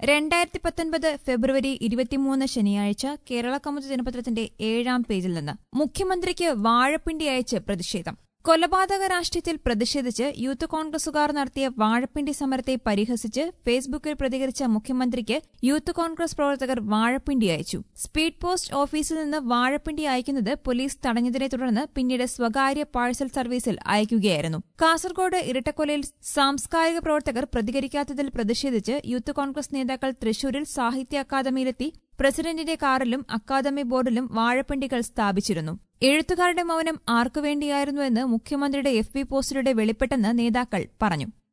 രണ്ടായിരത്തി പത്തൊൻപത് ഫെബ്രുവരി ഇരുപത്തിമൂന്ന് ശനിയാഴ്ച കേരള കൗമുദി ദിനപത്രത്തിന്റെ ഏഴാം പേജിൽ നിന്ന് മുഖ്യമന്ത്രിക്ക് വാഴപ്പിണ്ടി അയച്ച് പ്രതിഷേധം കൊലപാതക രാഷ്ട്രീയത്തിൽ പ്രതിഷേധിച്ച് യൂത്ത് കോൺഗ്രസുകാർ നടത്തിയ വാഴപ്പിണ്ടി സമരത്തെ പരിഹസിച്ച് ഫേസ്ബുക്കിൽ പ്രതികരിച്ച മുഖ്യമന്ത്രിക്ക് യൂത്ത് കോൺഗ്രസ് പ്രവർത്തകർ വാഴപ്പിണ്ടി അയച്ചു സ്പീഡ് പോസ്റ്റ് ഓഫീസിൽ നിന്ന് വാഴപ്പിണ്ടി അയക്കുന്നത് പോലീസ് തടഞ്ഞതിനെ തുടർന്ന് പിന്നീട് സ്വകാര്യ പാഴ്സൽ സർവീസിൽ അയക്കുകയായിരുന്നു കാസർഗോഡ് ഇരട്ടക്കൊലയിൽ സാംസ്കാരിക പ്രവർത്തകർ പ്രതികരിക്കാത്തതിൽ പ്രതിഷേധിച്ച് യൂത്ത് കോൺഗ്രസ് നേതാക്കൾ തൃശൂരിൽ സാഹിത്യ അക്കാദമിയിലെത്തി പ്രസിഡന്റിന്റെ കാറിലും അക്കാദമി ബോർഡിലും വാഴപ്പിണ്ടികൾ സ്ഥാപിച്ചിരുന്നു എഴുത്തുകാരുടെ മൌനം ആർക്കുവേണ്ടിയായിരുന്നുവെന്ന് മുഖ്യമന്ത്രിയുടെ എഫ് ബി പോസ്റ്റിലൂടെ വെളിപ്പെട്ടെന്ന് നേതാക്കൾ പറഞ്ഞു